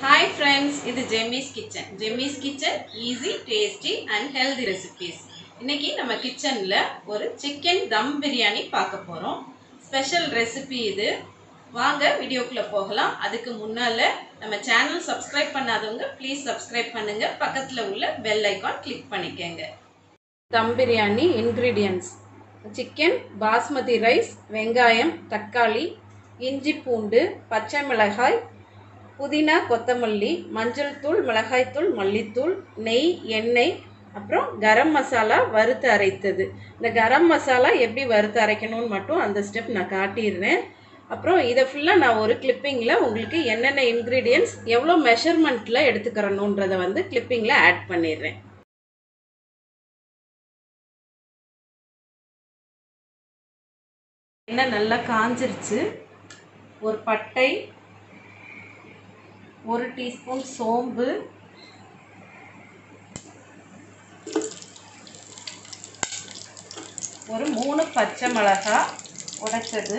hi friends இது Jemmy's kitchen Jemmy's kitchen easy tasty and healthy recipes இன்னைக்கு நம்ம கிச்சனில் ஒரு சிக்கன் தம் பிரியாணி பார்க்க போகிறோம் ஸ்பெஷல் ரெசிபி இது வாங்க வீடியோக்குள்ளே போகலாம் அதுக்கு முன்னால் நம்ம சேனல் சப்ஸ்கிரைப் பண்ணாதவங்க ப்ளீஸ் சப்ஸ்கிரைப் பண்ணுங்கள் பக்கத்தில் உள்ள பெல் ஐக்கான் கிளிக் பண்ணிக்கங்க dum biryani ingredients chicken basmati rice வெங்காயம் தக்காளி இஞ்சி பூண்டு பச்சை மிளகாய் புதினா கொத்தமல்லி மஞ்சள் தூள் மிளகாய்த்தூள் மல்லித்தூள் நெய் எண்ணெய் அப்புறம் கரம் மசாலா வறுத்து அரைத்தது இந்த கரம் மசாலா எப்படி வறுத்து அரைக்கணும்னு மட்டும் அந்த ஸ்டெப் நான் காட்டிடுறேன் அப்புறம் இதை ஃபுல்லாக நான் ஒரு கிளிப்பிங்கில் உங்களுக்கு என்னென்ன இன்க்ரீடியன்ஸ் எவ்வளோ மெஷர்மெண்ட்டில் எடுத்துக்கிறணுன்றதை வந்து கிளிப்பிங்கில் ஆட் பண்ணிடுறேன் எண்ணெய் நல்லா காஞ்சிருச்சு ஒரு பட்டை ஒரு டீஸ்பூன் சோம்பு ஒரு மூணு பச்சை மிளகாய் உடைச்சது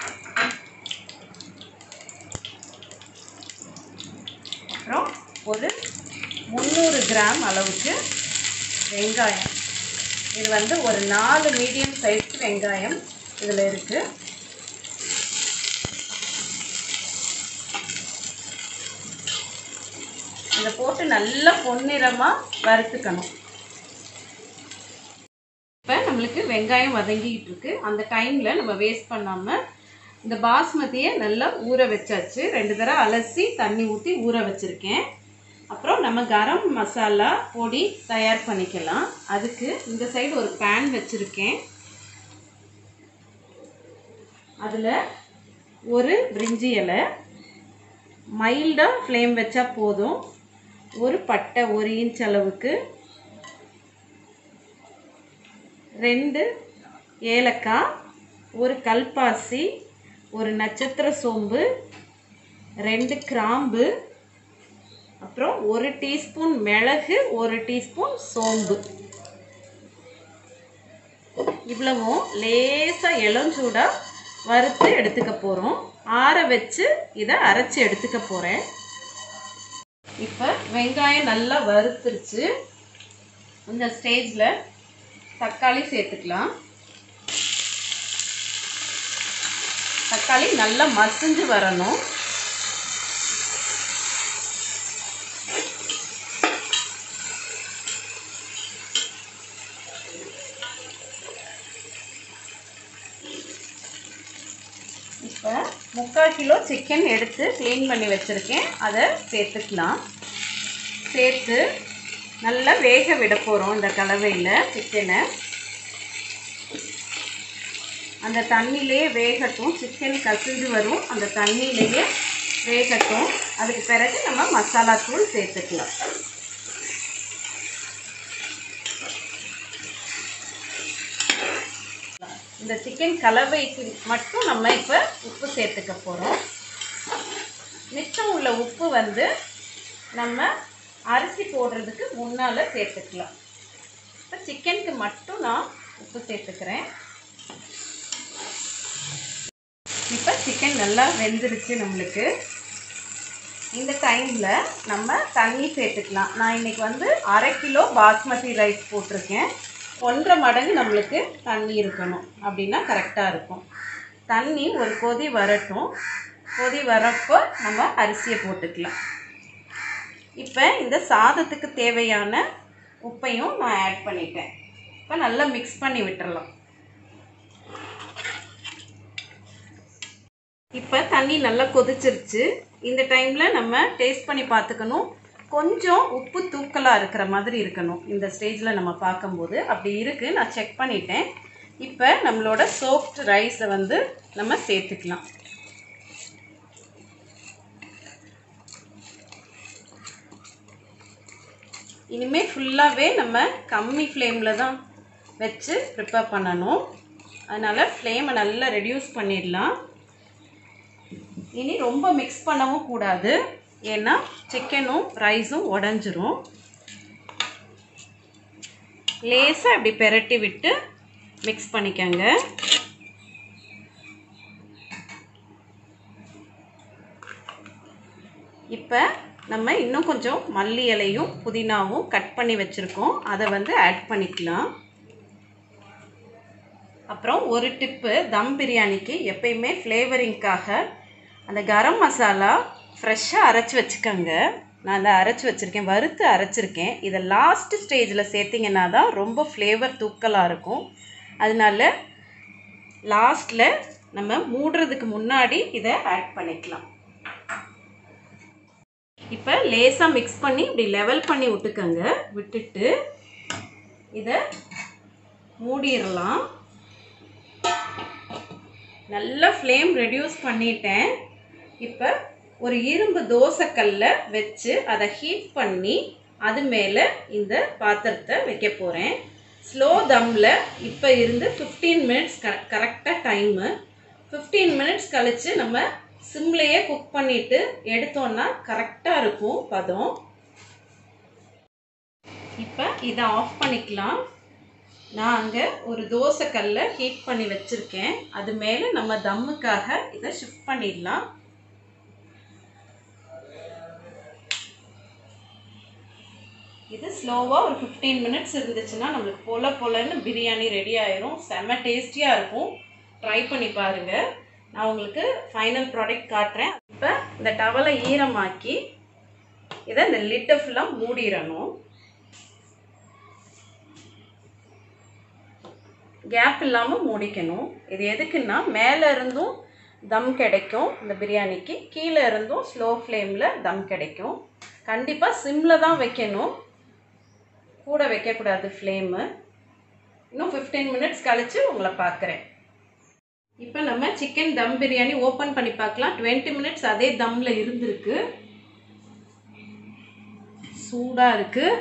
அப்புறம் ஒரு முந்நூறு கிராம் அளவுக்கு வெங்காயம் இது வந்து ஒரு நாலு மீடியம் சைஸ் வெங்காயம் இதில் இருக்குது இதை போட்டு நல்லா பொன்னிறமாக வறுத்துக்கணும் இப்போ நம்மளுக்கு வெங்காயம் வதங்கிக்கிட்டு இருக்கு அந்த டைமில் நம்ம வேஸ்ட் பண்ணாமல் இந்த பாஸ்மதியை நல்லா ஊற வச்சாச்சு ரெண்டு தடவை அலசி தண்ணி ஊற்றி ஊற வச்சுருக்கேன் அப்புறம் நம்ம கரம் மசாலா பொடி தயார் பண்ணிக்கலாம் அதுக்கு இந்த சைடு ஒரு பேன் வச்சுருக்கேன் அதில் ஒரு பிரிஞ்சி இலை மைல்டாக ஃப்ளேம் வச்சா போதும் ஒரு பட்டை ஒரு இன்ச் அளவுக்கு ரெண்டு ஏலக்காய் ஒரு கல்பாசி ஒரு நட்சத்திர சோம்பு ரெண்டு கிராம்பு அப்புறம் ஒரு டீஸ்பூன் மிளகு ஒரு டீஸ்பூன் சோம்பு இவ்வளவும் லேசாக இளஞ்சூடாக வறுத்து எடுத்துக்க போகிறோம் ஆற வச்சு இதை அரைச்சி எடுத்துக்க போகிறேன் இப்போ வெங்காயம் நல்லா வறுத்துருச்சு இந்த ஸ்டேஜில் தக்காளி சேர்த்துக்கலாம் தக்காளி நல்லா மசிஞ்சு வரணும் இப்போ முக்கால் கிலோ சிக்கன் எடுத்து க்ளீன் பண்ணி வச்சுருக்கேன் அதை சேர்த்துக்கலாம் சேர்த்து நல்லா வேக விட போகிறோம் இந்த கலவையில் சிக்கனை அந்த தண்ணியிலே வேகட்டும் சிக்கன் கசிஞ்சு வரும் அந்த தண்ணியிலேயே வேகட்டும் அதுக்கு பிறகு நம்ம மசாலா தூள் சேர்த்துக்கலாம் இந்த சிக்கன் கலவைக்கு மட்டும் நம்ம இப்போ உப்பு சேர்த்துக்க போகிறோம் மிச்சம் உள்ள உப்பு வந்து நம்ம அரிசி போடுறதுக்கு முன்னால் சேர்த்துக்கலாம் இப்போ சிக்கனுக்கு மட்டும் நான் உப்பு சேர்த்துக்கிறேன் இப்போ சிக்கன் நல்லா வெந்துருச்சு நம்மளுக்கு இந்த டைமில் நம்ம தண்ணி சேர்த்துக்கலாம் நான் இன்றைக்கி வந்து அரை கிலோ பாஸ்மதி ரைஸ் போட்டிருக்கேன் ஒன்றரை மடங்கு நம்மளுக்கு தண்ணி இருக்கணும் அப்படின்னா கரெக்டாக இருக்கும் தண்ணி ஒரு கொதி வரட்டும் கொதி வரப்போ நம்ம அரிசியை போட்டுக்கலாம் இப்போ இந்த சாதத்துக்கு தேவையான உப்பையும் நான் ஆட் பண்ணிட்டேன் இப்போ நல்லா மிக்ஸ் பண்ணி விட்டுறலாம் இப்போ தண்ணி நல்லா கொதிச்சிருச்சு இந்த டைமில் நம்ம டேஸ்ட் பண்ணி பார்த்துக்கணும் கொஞ்சம் உப்பு தூக்கலாக இருக்கிற மாதிரி இருக்கணும் இந்த ஸ்டேஜில் நம்ம பார்க்கும்போது அப்படி இருக்குது நான் செக் பண்ணிட்டேன் இப்போ நம்மளோட சோப்ட் ரைஸை வந்து நம்ம சேர்த்துக்கலாம் இனிமேல் ஃபுல்லாகவே நம்ம கம்மி ஃப்ளேமில் தான் வச்சு ப்ரிப்பேர் பண்ணணும் அதனால் ஃப்ளேமை நல்லா ரெடியூஸ் பண்ணிடலாம் இனி ரொம்ப மிக்ஸ் பண்ணவும் கூடாது ஏன்னா சிக்கனும் ரைஸும் உடஞ்சிரும் லேசாக இப்படி பெரட்டி விட்டு மிக்ஸ் பண்ணிக்கோங்க இப்போ நம்ம இன்னும் கொஞ்சம் மல்லி இலையும் புதினாவும் கட் பண்ணி வச்சுருக்கோம் அதை வந்து ஆட் பண்ணிக்கலாம் அப்புறம் ஒரு டிப்பு தம் பிரியாணிக்கு எப்பயுமே ஃப்ளேவரிங்க்காக அந்த கரம் மசாலா ஃப்ரெஷ்ஷாக அரைச்சி வச்சுக்கோங்க நான் அதை அரைச்சி வச்சுருக்கேன் வறுத்து அரைச்சிருக்கேன் இதை லாஸ்ட் ஸ்டேஜில் சேர்த்திங்கன்னா தான் ரொம்ப ஃப்ளேவர் தூக்கலாக இருக்கும் அதனால லாஸ்ட்டில் நம்ம மூடுறதுக்கு முன்னாடி இதை ஆட் பண்ணிக்கலாம் இப்போ லேசாக மிக்ஸ் பண்ணி இப்படி லெவல் பண்ணி விட்டுக்கோங்க விட்டுட்டு இதை மூடிடலாம் நல்லா ஃப்ளேம் ரெடியூஸ் பண்ணிட்டேன் இப்போ ஒரு இரும்பு தோசைக்கல்ல வச்சு அதை ஹீட் பண்ணி அது மேலே இந்த பாத்திரத்தை வைக்க போகிறேன் ஸ்லோ தம்மில் இப்போ இருந்து ஃபிஃப்டீன் மினிட்ஸ் க கரெக்டாக டைமு ஃபிஃப்டீன் மினிட்ஸ் கழித்து நம்ம சிம்லேயே குக் பண்ணிவிட்டு எடுத்தோன்னா கரெக்டாக இருக்கும் பதம் இப்போ இதை ஆஃப் பண்ணிக்கலாம் நான் அங்கே ஒரு தோசைக்கல்ல ஹீட் பண்ணி வச்சுருக்கேன் அது மேலே நம்ம தம்முக்காக இதை ஷிஃப்ட் பண்ணிடலாம் இது ஸ்லோவாக ஒரு ஃபிஃப்டீன் மினிட்ஸ் இருந்துச்சுன்னா நம்மளுக்கு பொல பொலன்னு பிரியாணி ரெடி ஆயிரும் செம்ம டேஸ்டியாக இருக்கும் ட்ரை பண்ணி பாருங்கள் நான் உங்களுக்கு ஃபைனல் ப்ராடக்ட் காட்டுறேன் இப்போ இந்த டவலை ஈரமாக்கி இதை இந்த லிட்டை ஃபுல்லாக மூடிடணும் கேப் இல்லாமல் மூடிக்கணும் இது எதுக்குன்னா மேலே இருந்தும் தம் கிடைக்கும் இந்த பிரியாணிக்கு கீழே இருந்தும் ஸ்லோ ஃப்ளேமில் தம் கிடைக்கும் கண்டிப்பாக சிம்மில் தான் வைக்கணும் கூட வைக்கக்கூடாது ஃப்ளேமு இன்னும் ஃபிஃப்டீன் மினிட்ஸ் கழித்து உங்களை பார்க்குறேன் இப்போ நம்ம சிக்கன் தம் பிரியாணி ஓப்பன் பண்ணி பார்க்கலாம் டுவெண்ட்டி மினிட்ஸ் அதே தம்மில் இருந்திருக்கு சூடாக இருக்குது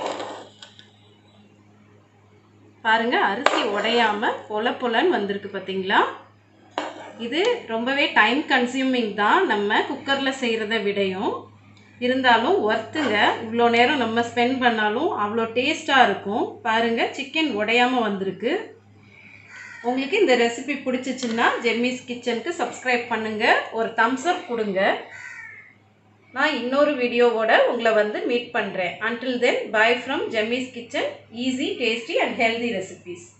பாருங்க அரிசி உடையாம பொல பொலன்னு வந்திருக்கு பார்த்தீங்களா இது ரொம்பவே டைம் கன்சியூமிங் தான் நம்ம குக்கரில் செய்கிறத விடையும் இருந்தாலும் ஒர்த்துங்க இவ்வளோ நேரம் நம்ம ஸ்பெண்ட் பண்ணாலும் அவ்வளோ டேஸ்ட்டாக இருக்கும் பாருங்கள் சிக்கன் உடையாமல் வந்திருக்கு உங்களுக்கு இந்த ரெசிபி பிடிச்சிச்சின்னா ஜெம்மிஸ் கிச்சனுக்கு சப்ஸ்கிரைப் பண்ணுங்கள் ஒரு தம்ஸ் அப் கொடுங்க நான் இன்னொரு வீடியோவோட உங்களை வந்து மீட் பண்ணுறேன் until then bye from Jemmy's kitchen easy tasty and healthy recipes